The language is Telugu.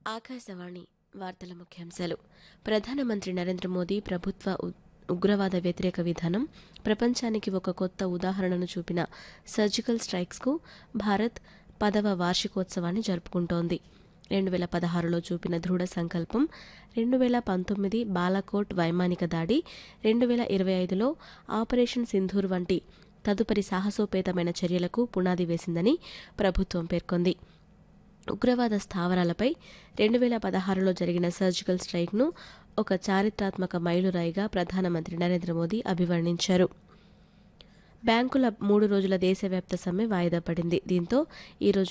ఆకాశవాణి వార్తల ముఖ్యాంశాలు ప్రధానమంత్రి నరేంద్ర మోదీ ప్రభుత్వ ఉ- ఉగ్రవాద వ్యతిరేక విధానం ప్రపంచానికి ఒక కొత్త ఉదాహరణను చూపిన సర్జికల్ స్ట్రైక్స్కు భారత్ పదవ వార్షికోత్సవాన్ని జరుపుకుంటోంది రెండు వేల పదహారులో చూపిన దృఢ సంకల్పం రెండు వేల పంతొమ్మిది బాలాకోట్ వైమానిక దాడి రెండు వేల ఇరవై ఐదులో ఆపరేషన్ సింధూర్ వంటి తదుపరి సాహసోపేతమైన చర్యలకు పునాది వేసిందని ప్రభుత్వం పేర్కొంది ఉగ్రవాద స్థావరాలపై రెండు వేల పదహారులో జరిగిన సర్జికల్ స్ట్రైక్ను ఒక చారిత్రాత్మక మైలురాయిగా ప్రధానమంత్రి నరేంద్ర మోదీ అభివర్ణించారు బ్యాంకుల మూడు రోజుల దేశవ్యాప్త సమ్మె వాయిదా పడింది దీంతో ఈరోజు